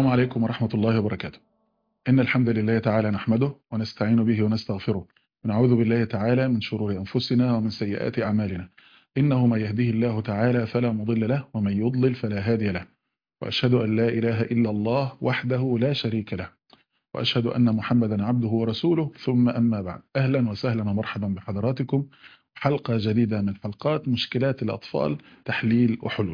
السلام عليكم ورحمة الله وبركاته إن الحمد لله تعالى نحمده ونستعين به ونستغفره ونعوذ بالله تعالى من شرور أنفسنا ومن سيئات أعمالنا إنه من يهده الله تعالى فلا مضل له ومن يضلل فلا هادي له وأشهد أن لا إله إلا الله وحده لا شريك له وأشهد أن محمدا عبده ورسوله ثم أما بعد أهلا وسهلا ومرحبا بحضراتكم حلقة جديدة من حلقات مشكلات الأطفال تحليل وحلول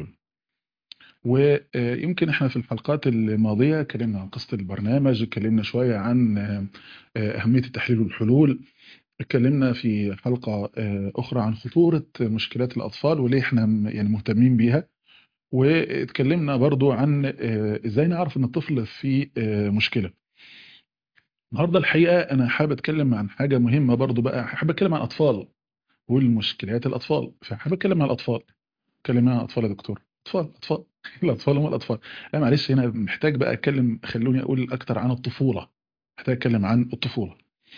ويمكن احنا في الحلقات الماضية اتكلمنا عن قصة البرنامج اتكلمنا شوية عن أهمية التحليل والحلول اتكلمنا في حلقة أخرى عن خطورة مشكلات الأطفال وليه احنا يعني مهتمين بيها واتكلمنا برضو عن ازاي نعرف ان الطفل في مشكلة النهاردة الحقيقة أنا حابب أتكلم عن حاجة مهمة برضو بقى حابب أتكلم عن أطفال والمشكلات الأطفال فحابب أتكلم عن الأطفال أتكلم عن أطفال يا دكتور أطفال أطفال الأطفال هم الأطفال لا معلش هنا محتاج بقى أتكلم خلوني أقول أكتر عن الطفولة محتاج أتكلم عن الطفولة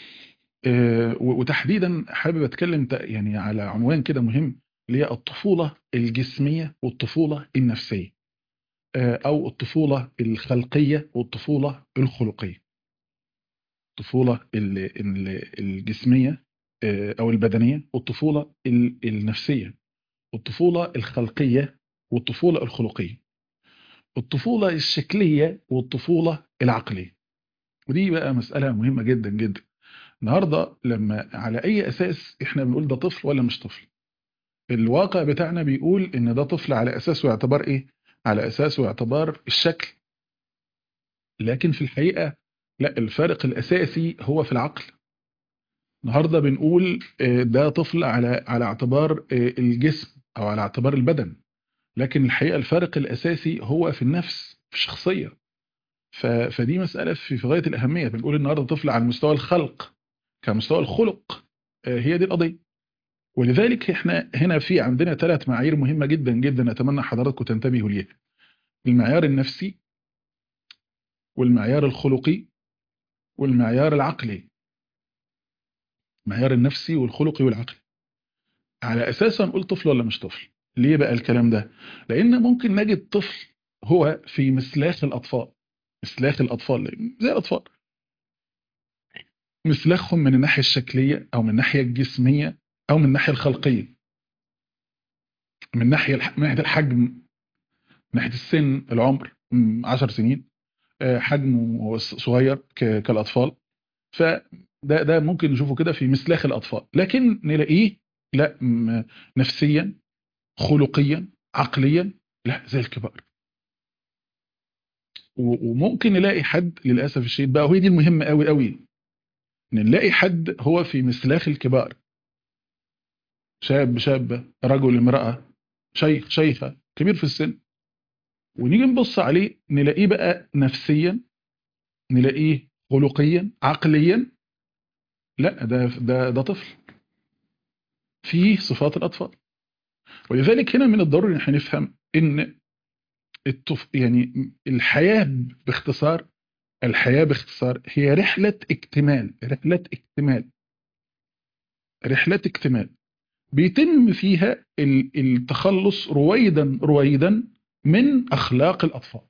أه وتحديدا حابب أتكلم يعني على عنوان كده مهم اللي هي الطفولة الجسمية والطفولة النفسية أه أو الطفولة الخلقية والطفولة الخلقية الطفولة الجسمية أه أو البدنية والطفولة النفسية والطفولة الخلقية والطفولة الخلقية الطفولة الشكلية والطفولة العقلية ودي بقى مسألة مهمة جدا جدا النهاردة لما على أي أساس إحنا بنقول ده طفل ولا مش طفل الواقع بتاعنا بيقول إن ده طفل على أساس واعتبار إيه على أساس واعتبار الشكل لكن في الحقيقة لا الفارق الأساسي هو في العقل النهاردة بنقول ده طفل على على اعتبار الجسم أو على اعتبار البدن لكن الحقيقة الفارق الأساسي هو في النفس في الشخصية فدي مسألة في غاية الأهمية بنقول النهاردة طفل على مستوى الخلق كمستوى الخلق هي دي القضية ولذلك احنا هنا في عندنا ثلاث معايير مهمة جدا جدا أتمنى حضراتكم تنتبهوا ليها المعيار النفسي والمعيار الخلقي والمعيار العقلي المعيار النفسي والخلقي والعقلي على أساسا نقول طفل ولا مش طفل ليه بقى الكلام ده لأن ممكن نجد طفل هو في مسلاخ الأطفال مسلاخ الأطفال زي الأطفال مسلاخهم من الناحية الشكلية أو من الناحية الجسمية أو من الناحية الخلقية من ناحية من ناحية الحجم من ناحية السن العمر 10 سنين حجمه صغير كالأطفال فده ده ممكن نشوفه كده في مسلاخ الأطفال لكن نلاقيه لا نفسيا خلقيا عقليا لا زي الكبار وممكن نلاقي حد للأسف الشديد بقى وهي دي المهمة قوي قوي ان نلاقي حد هو في مسلاخ الكبار شاب شابة رجل امرأة شيخ شيخة كبير في السن ونيجي نبص عليه نلاقيه بقى نفسيا نلاقيه خلقيا عقليا لا ده ده ده طفل فيه صفات الأطفال ولذلك هنا من الضروري ان احنا نفهم ان الطف... يعني الحياة باختصار الحياة باختصار هي رحلة اكتمال رحلة اكتمال رحلة اكتمال بيتم فيها التخلص رويدا رويدا من أخلاق الأطفال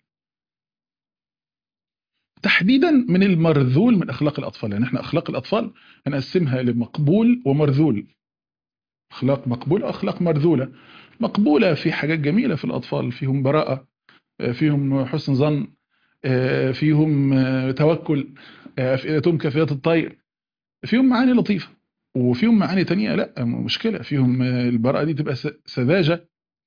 تحديدا من المرذول من أخلاق الأطفال يعني احنا أخلاق الأطفال هنقسمها لمقبول ومرذول أخلاق مقبولة وأخلاق مرذولة مقبولة في حاجات جميلة في الأطفال فيهم براءة فيهم حسن ظن فيهم توكل أفئدتهم كافيات الطير فيهم معاني لطيفة وفيهم معاني تانية لا مشكلة فيهم البراءة دي تبقى سذاجة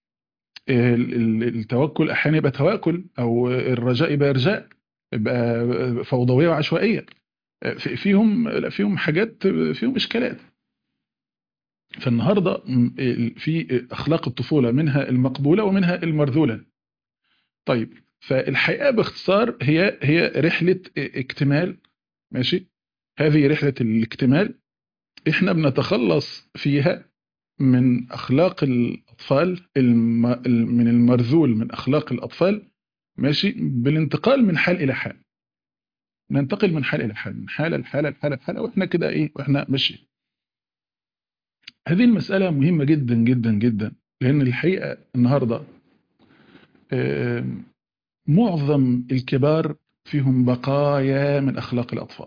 التوكل أحيانا يبقى تواكل أو الرجاء يبقى إرجاء يبقى فوضوية وعشوائية فيهم لا فيهم حاجات فيهم إشكالات فالنهاردة في أخلاق الطفولة منها المقبولة ومنها المرذولة طيب فالحقيقة باختصار هي هي رحلة اكتمال ماشي هذه رحلة الاكتمال احنا بنتخلص فيها من أخلاق الأطفال من المرذول من أخلاق الأطفال ماشي بالانتقال من حال إلى حال ننتقل من حال إلى حال من حالة لحالة لحالة لحالة وإحنا كده إيه وإحنا ماشي هذه المسألة مهمة جدا جدا جدا لأن الحقيقة النهاردة معظم الكبار فيهم بقايا من أخلاق الأطفال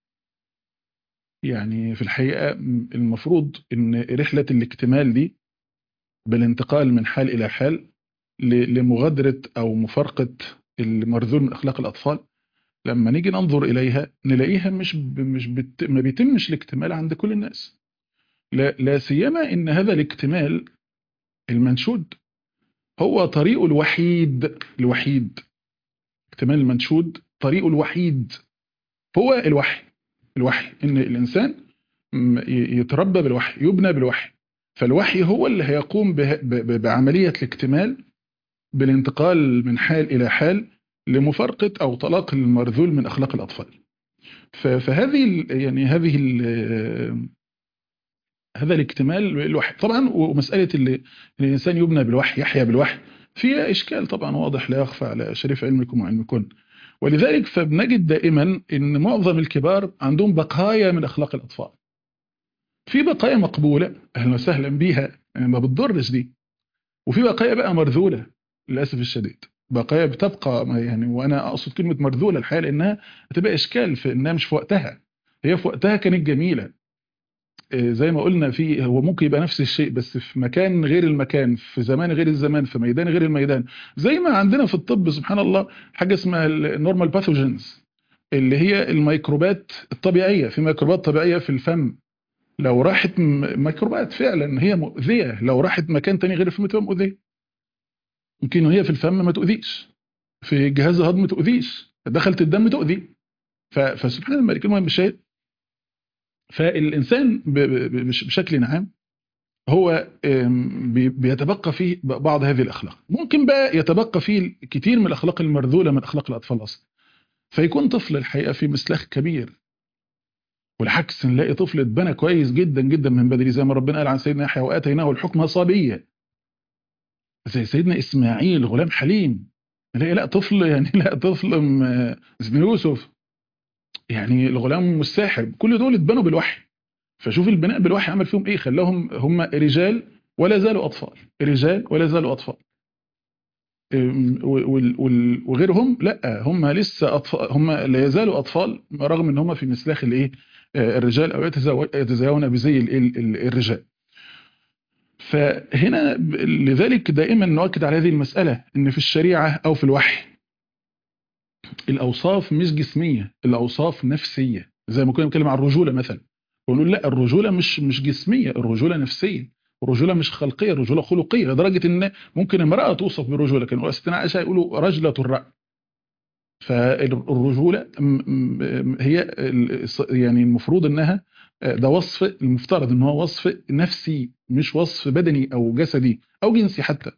يعني في الحقيقة المفروض إن رحلة الاكتمال دي بالانتقال من حال إلى حال لمغادرة أو مفارقة المرذول من أخلاق الأطفال لما نيجي ننظر إليها نلاقيها مش ب... مش بت... ما بيتمش الاكتمال عند كل الناس لا, لا سيما إن هذا الاكتمال المنشود هو طريقه الوحيد الوحيد اكتمال المنشود طريقه الوحيد هو الوحي الوحي ان الانسان يتربى بالوحي يبنى بالوحي فالوحي هو اللي هيقوم بعملية الاكتمال بالانتقال من حال إلى حال لمفارقة أو طلاق المرذول من أخلاق الأطفال فهذه يعني هذه هذا الاكتمال الوحي طبعا ومسألة اللي الإنسان يبنى بالوحي يحيا بالوحي فيها إشكال طبعا واضح لا يخفى على شريف علمكم وعلمكم ولذلك فبنجد دائما ان معظم الكبار عندهم بقايا من اخلاق الاطفال في بقايا مقبوله اهلا وسهلا بيها يعني ما بتضرش دي وفي بقايا بقى مرذوله للاسف الشديد بقايا بتبقى يعني وانا اقصد كلمه مرذوله الحقيقه لانها هتبقى اشكال في انها مش في وقتها هي في وقتها كانت جميله زي ما قلنا في هو ممكن يبقى نفس الشيء بس في مكان غير المكان في زمان غير الزمان في ميدان غير الميدان زي ما عندنا في الطب سبحان الله حاجه اسمها النورمال باثوجينز اللي هي الميكروبات الطبيعيه في ميكروبات طبيعيه في الفم لو راحت ميكروبات فعلا هي مؤذيه لو راحت مكان تاني غير الفم تبقى مؤذيه يمكن هي في الفم ما تؤذيش في جهاز الهضم ما تؤذيش دخلت الدم تؤذي فسبحان الملك المهم الشيء فالإنسان بشكل عام هو بيتبقى فيه بعض هذه الأخلاق ممكن بقى يتبقى فيه كتير من الأخلاق المرذولة من أخلاق الأطفال أصلا فيكون طفل الحقيقة في مسلخ كبير والعكس نلاقي طفل اتبنى كويس جدا جدا من بدري زي ما ربنا قال عن سيدنا يحيى وآتيناه الحكم صبية زي سيدنا إسماعيل غلام حليم نلاقي لا طفل يعني لا طفل سيدنا يوسف يعني الغلام والساحر كل دول اتبنوا بالوحي فشوف البناء بالوحي عمل فيهم ايه خلاهم هم رجال ولا زالوا اطفال رجال ولا زالوا اطفال وغيرهم لا هم لسه اطفال هم لا يزالوا اطفال رغم ان هم في مسلاخ الايه الرجال او يتزاوون بزي الرجال فهنا لذلك دائما نؤكد على هذه المسألة ان في الشريعة او في الوحي الاوصاف مش جسميه الاوصاف نفسيه زي ما كنا بنتكلم عن الرجوله مثلا ونقول لا الرجوله مش مش جسميه الرجوله نفسيه الرجوله مش خلقيه الرجوله خلقيه لدرجه ان ممكن امراه توصف بالرجوله كانوا ستنا عائشه يقولوا رجله الراي فالرجوله هي يعني المفروض انها ده وصف المفترض ان هو وصف نفسي مش وصف بدني او جسدي او جنسي حتى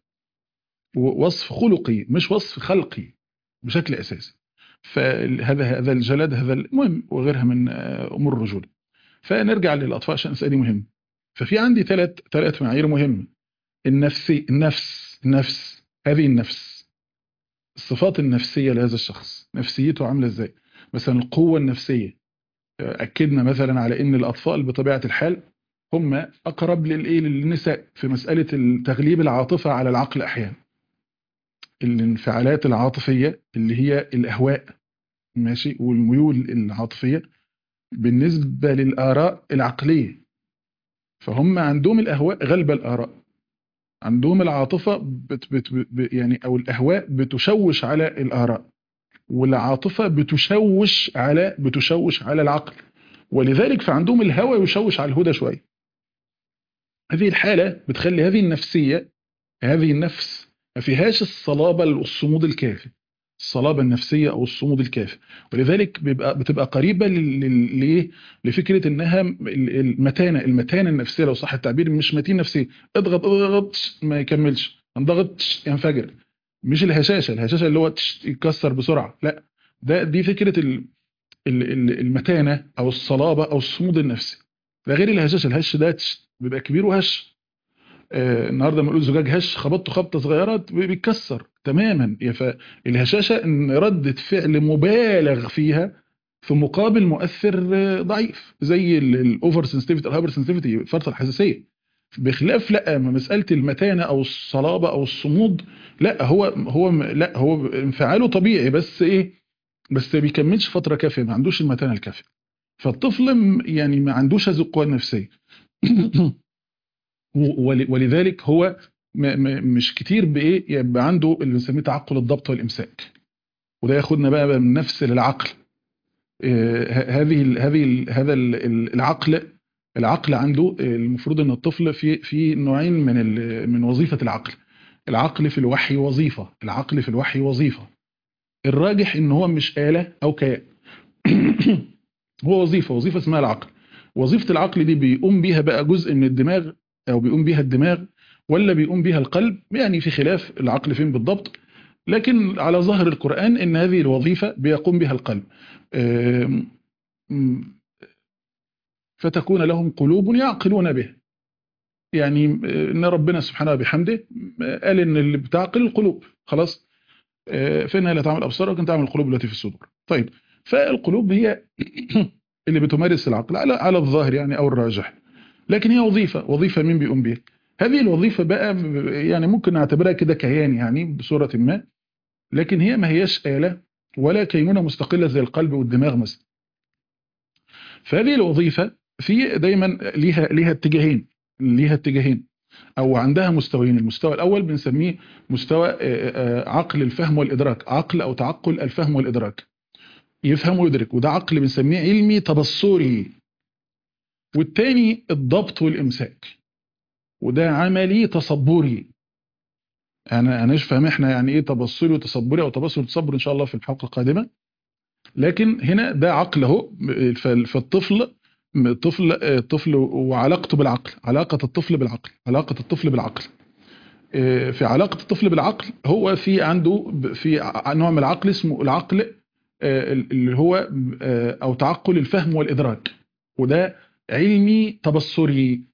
وصف خلقي مش وصف خلقي بشكل اساسي فهذا هذا الجلد هذا المهم وغيرها من امور الرجوله فنرجع للاطفال عشان اسئله مهم ففي عندي ثلاث ثلاث معايير مهمه النفسي النفس النفس هذه النفس الصفات النفسيه لهذا الشخص نفسيته عامله ازاي مثلا القوه النفسيه اكدنا مثلا على ان الاطفال بطبيعه الحال هم اقرب للايه للنساء في مساله تغليب العاطفه على العقل احيانا الانفعالات العاطفية اللي هي الأهواء ماشي والميول العاطفية بالنسبة للآراء العقلية فهم عندهم الأهواء غلب الآراء عندهم العاطفة بت بت يعني أو الأهواء بتشوش على الآراء والعاطفة بتشوش على بتشوش على العقل ولذلك فعندهم الهوى يشوش على الهدى شوية هذه الحالة بتخلي هذه النفسية هذه النفس ما فيهاش الصلابة الصمود الكافي الصلابة النفسية أو الصمود الكافي ولذلك بيبقى بتبقى قريبة ليه لفكرة إنها المتانة المتانة النفسية لو صح التعبير مش متين نفسية اضغط اضغط ما يكملش انضغط ينفجر مش الهشاشة الهشاشة اللي هو يتكسر بسرعة لا ده دي فكرة المتانة أو الصلابة أو الصمود النفسي ده غير الهشاشة الهش ده بيبقى كبير وهش آه النهارده لما نقول زجاج هش خبطته خبطه صغيره بيتكسر تماما فالهشاشه ان رده فعل مبالغ فيها في مقابل مؤثر ضعيف زي الاوفر سنسيتيفيتي الهايبر سنسيتيفيتي الفرط الحساسيه بخلاف لا مساله المتانه او الصلابه او الصمود لا هو هو لا هو انفعاله طبيعي بس ايه بس ما بيكملش فتره كافيه ما عندوش المتانه الكافيه فالطفل م- يعني ما عندوش هذه القوه النفسيه ول- ولذلك هو م- م- مش كتير بايه يبقى عنده اللي بنسميه تعقل الضبط والامساك وده ياخدنا بقى من النفس للعقل آه، ه- هذه ال- هذه ال- هذا ال- ال- العقل العقل عنده آه، المفروض ان الطفل في في نوعين من ال- من وظيفه العقل العقل في الوحي وظيفه العقل في الوحي وظيفه الراجح ان هو مش آلة او كيان هو وظيفه وظيفه اسمها العقل وظيفه العقل دي بيقوم بيها بقى جزء من الدماغ او بيقوم بيها الدماغ ولا بيقوم بيها القلب يعني في خلاف العقل فين بالضبط لكن على ظهر القرآن ان هذه الوظيفه بيقوم بها القلب آم، م، فتكون لهم قلوب يعقلون بها يعني آه، ان ربنا سبحانه بحمده آه، قال ان اللي بتعقل القلوب خلاص آه، فانها لا تعمل الابصار ولكن تعمل القلوب التي في الصدور طيب فالقلوب هي اللي بتمارس العقل على على الظاهر يعني او الراجح لكن هي وظيفه وظيفه مين بيقوم بيها هذه الوظيفه بقى ب- يعني ممكن نعتبرها كده كيان يعني بصوره ما لكن هي ما هياش آلة ولا كينونة مستقلة زي القلب والدماغ مثلا فهذه الوظيفة في دايما ليها ليها اتجاهين ليها اتجاهين او عندها مستويين المستوى الاول بنسميه مستوى آه، آه، عقل الفهم والادراك عقل او تعقل الفهم والادراك يفهم ويدرك وده عقل بنسميه علمي تبصري والتاني الضبط والامساك وده عملي تصبري انا هنفهم احنا يعني ايه تبصري وتصبري او تبصر وتصبر ان شاء الله في الحلقه القادمه لكن هنا ده عقل اهو فال- فالطفل الطفل الطفل وعلاقته بالعقل علاقه الطفل بالعقل علاقه الطفل بالعقل آه، في علاقه الطفل بالعقل هو في عنده ب- في ع- نوع من العقل اسمه العقل آه، اللي هو آه، او تعقل الفهم والادراك وده علمي تبصري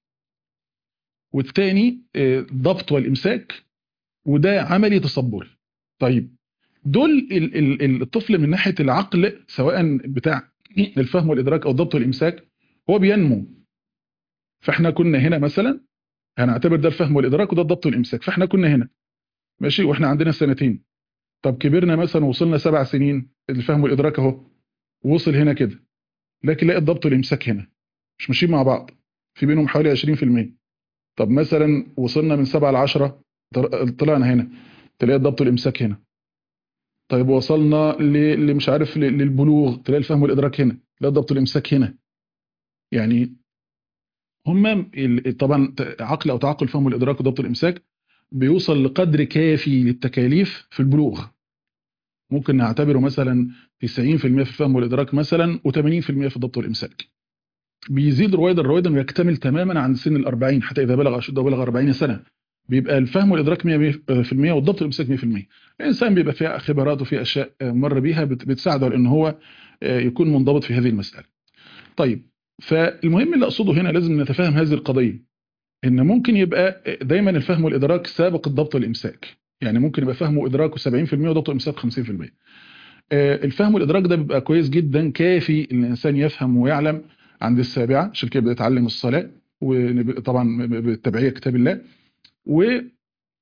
والتاني آه، ضبط والامساك وده عملي تصبري طيب دول ال- ال- ال- الطفل من ناحيه العقل سواء بتاع الفهم والادراك او الضبط والامساك هو بينمو فاحنا كنا هنا مثلا هنعتبر ده الفهم والادراك وده الضبط والامساك فاحنا كنا هنا ماشي واحنا عندنا سنتين طب كبرنا مثلا وصلنا سبع سنين الفهم والادراك اهو وصل هنا كده لكن لا الضبط والامساك هنا مش ماشيين مع بعض في بينهم حوالي 20% طب مثلا وصلنا من 7 ل 10 طلعنا هنا تلاقي الضبط والامساك هنا طيب وصلنا ل- اللي مش عارف ل- للبلوغ تلاقي الفهم والادراك هنا تلاقي الضبط والامساك هنا يعني هما ال- طبعا ت- عقل او تعقل الفهم والادراك وضبط الامساك بيوصل لقدر كافي للتكاليف في البلوغ ممكن نعتبره مثلا 90% في الفهم والادراك مثلا و80% في الضبط والامساك بيزيد رويدا رويدا ويكتمل تماما عند سن ال 40 حتى اذا بلغ اشده وبلغ 40 سنه بيبقى الفهم والادراك 100% والضبط والامساك 100% الانسان بيبقى فيه خبرات وفيه اشياء مر بيها بت- بتساعده على ان هو يكون منضبط في هذه المساله طيب فالمهم اللي اقصده هنا لازم نتفهم هذه القضيه ان ممكن يبقى دايما الفهم والادراك سابق الضبط والامساك يعني ممكن يبقى فهم وادراكه 70% وضبط وامساك 50% آه، الفهم والادراك ده بيبقى كويس جدا كافي ان الانسان يفهم ويعلم عند السابعه عشان كده بيتعلم الصلاه وطبعا بالتبعيه كتاب الله وفي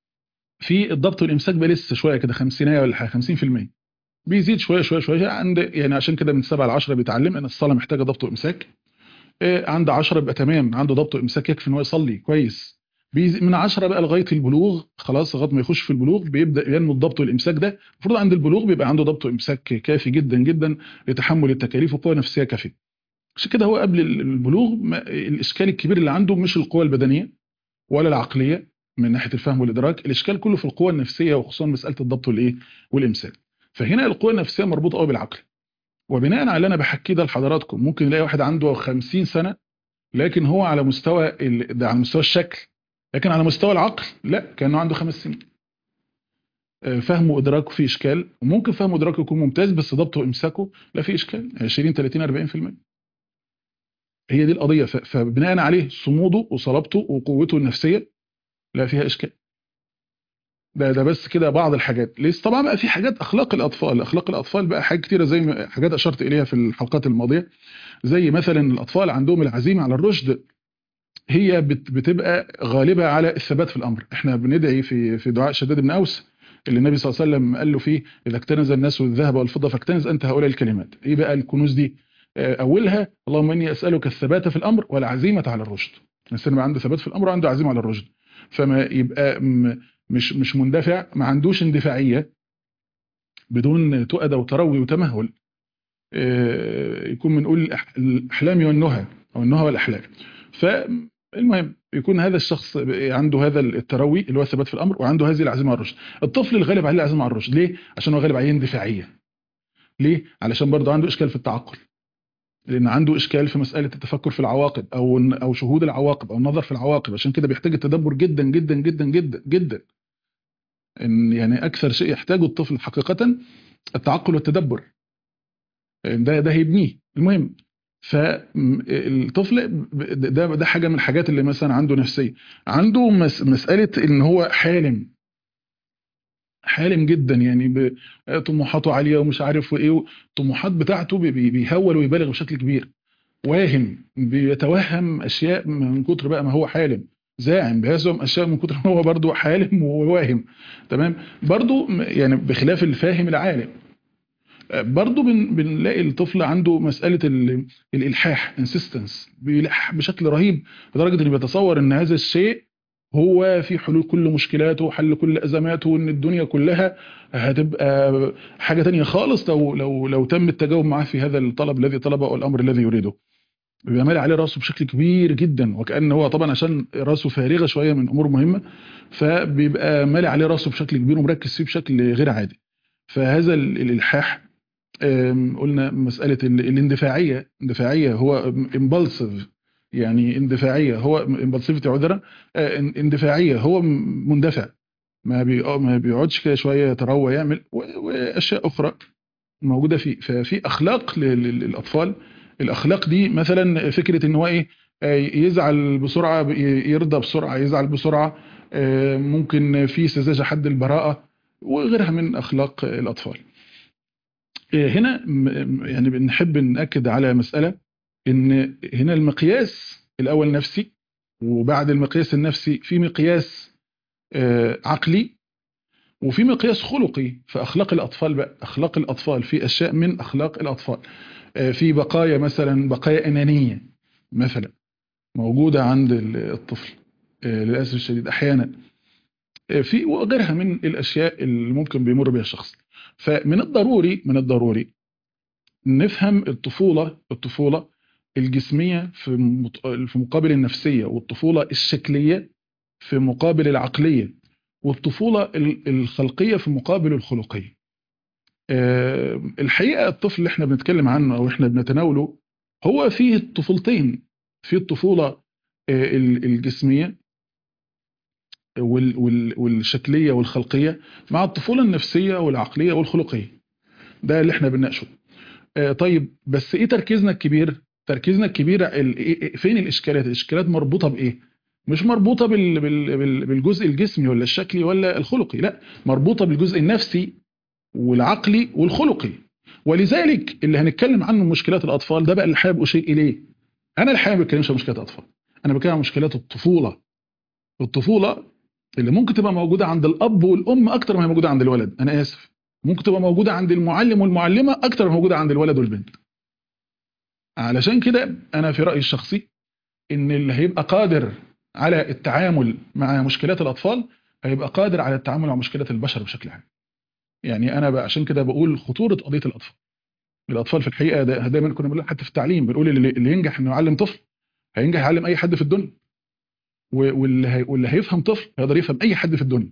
الضبط والامساك بقى لسه شويه كده 50 ولا حاجه 50% بيزيد شويه شويه شويه عند يعني عشان كده من 7 ل 10 بيتعلم ان الصلاه محتاجه ضبط وامساك آه، عند 10 يبقى تمام عنده ضبط وامساك يكفي ان هو يصلي كويس بيز- من 10 بقى لغايه البلوغ خلاص لغايه ما يخش في البلوغ بيبدا ينمو الضبط والامساك ده المفروض عند البلوغ بيبقى عنده ضبط وامساك كافي جدا جدا لتحمل التكاليف وقوه نفسيه كافيه عشان كده هو قبل البلوغ ما- الاشكال الكبير اللي عنده مش القوه البدنيه ولا العقليه من ناحيه الفهم والادراك الاشكال كله في القوه النفسيه وخصوصا مساله الضبط والايه والامساك فهنا القوه النفسيه مربوطه قوي بالعقل وبناء على اللي انا بحكيه ده لحضراتكم ممكن نلاقي واحد عنده 50 سنه لكن هو على مستوى ال- ده على مستوى الشكل لكن على مستوى العقل لا كانه عنده خمس سنين آه، فهمه وادراكه فيه اشكال وممكن فهمه وادراكه يكون ممتاز بس ضبطه وامساكه لا فيه اشكال 20 30 40% هي دي القضيه ف- فبناء عليه صموده وصلابته وقوته النفسيه لا فيها اشكال ده ده بس كده بعض الحاجات لسه طبعا بقى في حاجات اخلاق الاطفال اخلاق الاطفال بقى حاجات كتيره زي ما حاجات اشرت اليها في الحلقات الماضيه زي مثلا الاطفال عندهم العزيمه على الرشد هي بت- بتبقى غالبه على الثبات في الامر احنا بندعي في في دعاء شداد بن اوس اللي النبي صلى الله عليه وسلم قال له فيه اذا اكتنز الناس الذهب والفضه فاكتنز انت هؤلاء الكلمات ايه بقى الكنوز دي اولها اللهم اني اسالك الثبات في الامر والعزيمه على الرشد الانسان يبقى عنده ثبات في الامر وعنده عزيمه على الرشد فما يبقى مش مش مندفع ما عندوش اندفاعيه بدون تؤدة وتروي وتمهل يكون بنقول الاحلام والنهى او النهى والاحلام فالمهم يكون هذا الشخص عنده هذا التروي اللي هو الثبات في الامر وعنده هذه العزيمه على الرشد الطفل الغالب عليه العزيمه على الرشد ليه عشان هو غالب عليه اندفاعيه ليه علشان برضه عنده اشكال في التعقل لان عنده اشكال في مساله التفكر في العواقب او او شهود العواقب او النظر في العواقب عشان كده بيحتاج التدبر جدا جدا جدا جدا جدا ان يعني اكثر شيء يحتاجه الطفل حقيقه التعقل والتدبر ده ده هيبنيه المهم فالطفل ده ده حاجه من الحاجات اللي مثلا عنده نفسيه عنده مس مساله ان هو حالم حالم جدا يعني طموحاته عاليه ومش عارف وايه الطموحات بتاعته بيهول ويبالغ بشكل كبير واهم بيتوهم اشياء من كتر بقى ما هو حالم زاعم بيزعم اشياء من كتر ما هو برضه حالم وواهم تمام برضه يعني بخلاف الفاهم العالم برضه بن بنلاقي الطفل عنده مساله الالحاح انسيستنس بيلح بشكل رهيب لدرجه انه بيتصور ان هذا الشيء هو في حلول كل مشكلاته وحل كل ازماته وان الدنيا كلها هتبقى حاجه تانية خالص لو لو لو تم التجاوب معاه في هذا الطلب الذي طلبه او الامر الذي يريده بيبقى مالي عليه راسه بشكل كبير جدا وكأن هو طبعا عشان راسه فارغه شويه من امور مهمه فبيبقى مالي عليه راسه بشكل كبير ومركز فيه بشكل غير عادي فهذا الالحاح قلنا مساله الاندفاعيه اندفاعيه هو امبالسيف يعني اندفاعيه هو امبالسيفيتي عذرا اندفاعيه هو مندفع ما بي ما بيقعدش كده شويه يتروى يعمل واشياء اخرى موجوده فيه ففي اخلاق للاطفال الاخلاق دي مثلا فكره ان هو ايه يزعل بسرعه يرضى بسرعه يزعل بسرعه ممكن في سذاجه حد البراءه وغيرها من اخلاق الاطفال هنا يعني بنحب ناكد على مساله ان هنا المقياس الاول نفسي وبعد المقياس النفسي في مقياس عقلي وفي مقياس خلقي في اخلاق الاطفال بقى اخلاق الاطفال في اشياء من اخلاق الاطفال في بقايا مثلا بقايا انانيه مثلا موجوده عند الطفل للاسف الشديد احيانا في وغيرها من الاشياء اللي ممكن بيمر بها الشخص فمن الضروري من الضروري نفهم الطفوله الطفوله الجسميه في في مقابل النفسيه والطفوله الشكليه في مقابل العقليه والطفوله الخلقيه في مقابل الخلقيه الحقيقه الطفل اللي احنا بنتكلم عنه او احنا بنتناوله هو فيه الطفولتين في الطفوله الجسميه والشكليه والخلقيه مع الطفوله النفسيه والعقليه والخلقيه ده اللي احنا بنناقشه طيب بس ايه تركيزنا الكبير تركيزنا الكبير فين الاشكالات الاشكالات مربوطه بايه مش مربوطه بالجزء الجسمي ولا الشكلي ولا الخلقي لا مربوطه بالجزء النفسي والعقلي والخلقي ولذلك اللي هنتكلم عنه مشكلات الاطفال ده بقى اللي حابب اشير اليه انا الحقيقه ما بتكلمش عن مشكلات اطفال انا بتكلم عن مشكلات الطفوله الطفوله اللي ممكن تبقى موجوده عند الاب والام اكتر ما هي موجوده عند الولد انا اسف ممكن تبقى موجوده عند المعلم والمعلمه اكتر ما موجوده عند الولد والبنت علشان كده انا في رايي الشخصي ان اللي هيبقى قادر على التعامل مع مشكلات الاطفال هيبقى قادر على التعامل مع مشكلات البشر بشكل عام يعني انا عشان كده بقول خطوره قضيه الاطفال الاطفال في الحقيقه ده دايما كنا بنقول حتى في التعليم بنقول اللي, اللي ينجح انه يعلم طفل هينجح يعلم اي حد في الدنيا واللي هي واللي هيفهم طفل هيقدر يفهم اي حد في الدنيا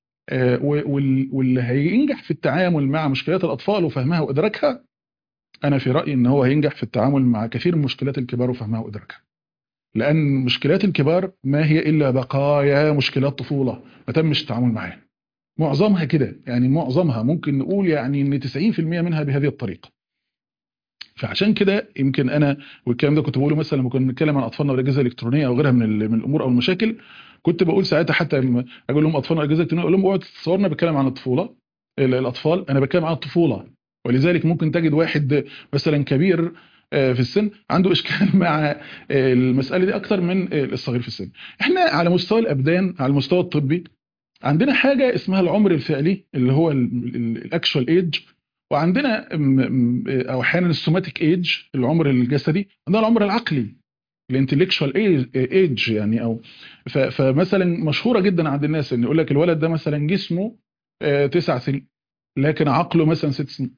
واللي هينجح في التعامل مع مشكلات الاطفال وفهمها وادراكها انا في رايي ان هو هينجح في التعامل مع كثير من مشكلات الكبار وفهمها وادراكها لان مشكلات الكبار ما هي الا بقايا مشكلات طفوله ما تمش التعامل معاها معظمها كده يعني معظمها ممكن نقول يعني ان 90% منها بهذه الطريقه فعشان كده يمكن انا والكلام ده كنت بقوله مثلا لما كنا بنتكلم عن اطفالنا والاجهزه الالكترونيه او غيرها من من الامور او المشاكل كنت بقول ساعتها حتى اقول لهم اطفالنا الاجهزه الالكترونيه اقول لهم اوعوا تصورنا بتكلم عن الطفوله الاطفال انا بتكلم عن الطفوله ولذلك ممكن تجد واحد مثلا كبير في السن عنده اشكال مع المساله دي اكتر من الصغير في السن احنا على مستوى الابدان على المستوى الطبي عندنا حاجه اسمها العمر الفعلي اللي هو الاكشوال ايج وعندنا او احيانا السوماتيك ايج العمر الجسدي عندنا العمر العقلي الانتلكشوال ايج يعني او فمثلا مشهوره جدا عند الناس ان يقول لك الولد ده مثلا جسمه تسع سنين لكن عقله مثلا ست سنين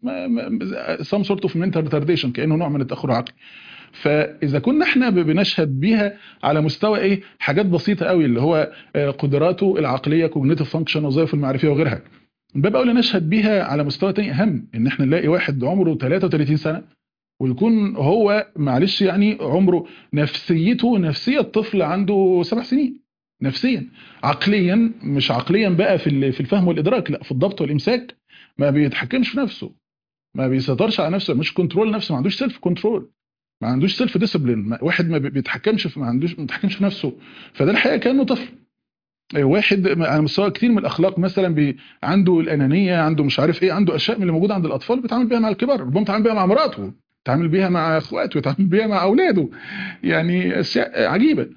سام سورت اوف منتال ريتارديشن كانه نوع من التاخر العقلي فاذا كنا احنا بنشهد بيها على مستوى ايه حاجات بسيطه قوي اللي هو قدراته العقليه كوجنيتيف فانكشن وظائفه المعرفيه وغيرها باب اولى نشهد بيها على مستوى تاني اهم ان احنا نلاقي واحد عمره 33 سنه ويكون هو معلش يعني عمره نفسيته نفسيه طفل عنده سبع سنين نفسيا عقليا مش عقليا بقى في في الفهم والادراك لا في الضبط والامساك ما بيتحكمش في نفسه ما بيسيطرش على نفسه مش كنترول نفسه ما عندوش سيلف كنترول ما عندوش سيلف ديسيبلين واحد ما بيتحكمش في ما عندوش ما بيتحكمش في نفسه فده الحقيقه كانه طفل واحد على مستوى كتير من الاخلاق مثلا بي عنده الانانيه عنده مش عارف ايه عنده اشياء من اللي موجوده عند الاطفال بيتعامل بيها مع الكبار ربما بيتعامل بيها مع مراته بيتعامل بيها مع اخواته بيتعامل بيها مع اولاده يعني اشياء عجيبه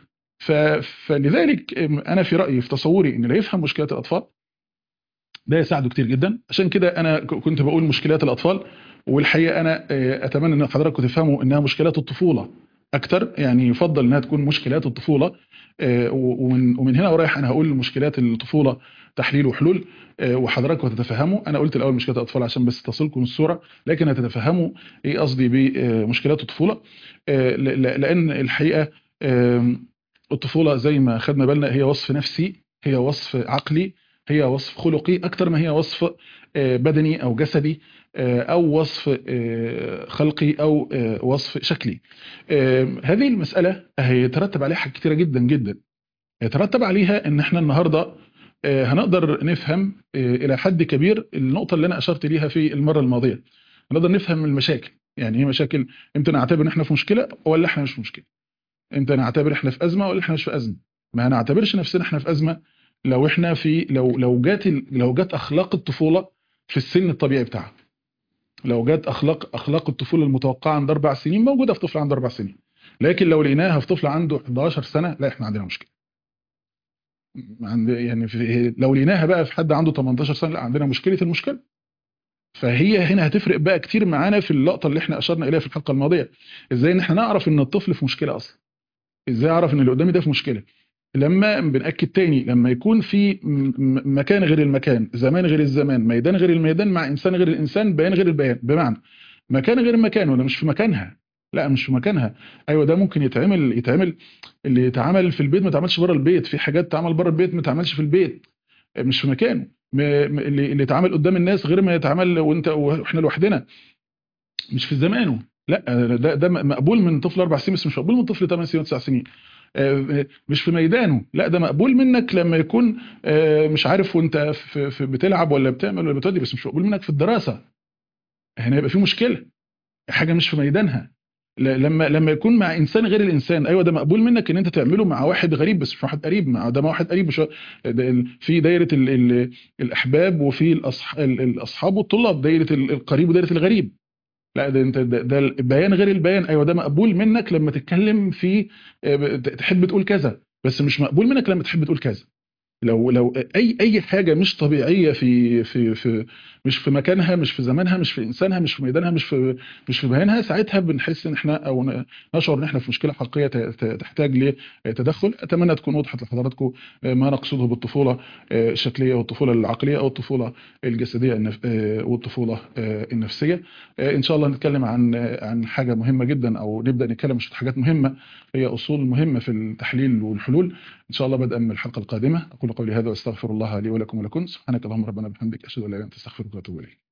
فلذلك انا في رايي في تصوري ان اللي يفهم مشكلات الاطفال ده يساعده كتير جدا عشان كده انا كنت بقول مشكلات الاطفال والحقيقه انا اتمنى ان حضراتكم تفهموا انها مشكلات الطفوله اكتر يعني يفضل انها تكون مشكلات الطفوله ومن ومن هنا ورايح انا هقول مشكلات الطفوله تحليل وحلول وحضراتكم هتتفهموا انا قلت الاول مشكلات الاطفال عشان بس تصلكم الصوره لكن هتتفهموا ايه قصدي بمشكلات الطفوله لان الحقيقه الطفوله زي ما خدنا بالنا هي وصف نفسي هي وصف عقلي هي وصف خلقي اكتر ما هي وصف بدني او جسدي او وصف خلقي او وصف شكلي هذه المساله هيترتب عليها حاجات كتيره جدا جدا يترتب عليها ان احنا النهارده هنقدر نفهم الى حد كبير النقطه اللي انا اشرت ليها في المره الماضيه هنقدر نفهم المشاكل يعني ايه مشاكل امتى نعتبر ان احنا في مشكله ولا احنا مش في مشكله امتى نعتبر احنا في ازمه ولا احنا مش في ازمه ما هنعتبرش نفسنا احنا في ازمه لو احنا في لو لو جات لو جات اخلاق الطفوله في السن الطبيعي بتاعها لو جات اخلاق اخلاق الطفوله المتوقعه عند اربع سنين موجوده في طفل عنده اربع سنين لكن لو لقيناها في طفل عنده 11 سنه لا احنا عندنا مشكله عند يعني في لو لقيناها بقى في حد عنده 18 سنه لا عندنا مشكله المشكله فهي هنا هتفرق بقى كتير معانا في اللقطه اللي احنا اشرنا اليها في الحلقه الماضيه ازاي ان احنا نعرف ان الطفل في مشكله اصلا ازاي اعرف ان اللي قدامي ده في مشكله لما بنأكد تاني لما يكون في مكان غير المكان زمان غير الزمان ميدان غير الميدان مع إنسان غير الإنسان بيان غير البيان بمعنى مكان غير مكان ولا مش في مكانها لا مش في مكانها ايوه ده ممكن يتعمل يتعمل اللي يتعمل في البيت ما تعملش بره البيت في حاجات تعمل بره البيت ما تعملش في البيت مش في مكانه اللي اللي يتعمل قدام الناس غير ما يتعمل وانت واحنا لوحدنا مش في زمانه لا ده ده مقبول من طفل اربع سنين بس مش مقبول من طفل 8 سنين و9 سنين مش في ميدانه لا ده مقبول منك لما يكون مش عارف وانت في في بتلعب ولا بتعمل ولا بتودي بس مش مقبول منك في الدراسه هنا يبقى في مشكله حاجه مش في ميدانها لما لما يكون مع انسان غير الانسان ايوه ده مقبول منك ان انت تعمله مع واحد غريب بس مش واحد قريب مع ده مع واحد قريب مش في دايره ال ال الاحباب وفي الاصحاب والطلاب دايره القريب ودايره الغريب لا ده انت ده, ده البيان غير البيان ايوه ده مقبول منك لما تتكلم في تحب تقول كذا بس مش مقبول منك لما تحب تقول كذا لو لو اي اي حاجه مش طبيعيه في في في مش في مكانها مش في زمانها مش في انسانها مش في ميدانها مش في مش في بيانها ساعتها بنحس ان احنا او نشعر ان احنا في مشكله حقيقيه تحتاج لتدخل اتمنى تكون وضحت لحضراتكم ما نقصده بالطفوله الشكليه والطفوله العقليه او الطفوله الجسديه والطفوله النفسيه ان شاء الله نتكلم عن عن حاجه مهمه جدا او نبدا نتكلم عن حاجات مهمه هي اصول مهمه في التحليل والحلول ان شاء الله بدءا من الحلقه القادمه اقول قولي هذا واستغفر الله لي ولكم ولكم سبحانك اللهم ربنا بحمدك اشهد ان لا اله الا انت استغفرك واتوب اليك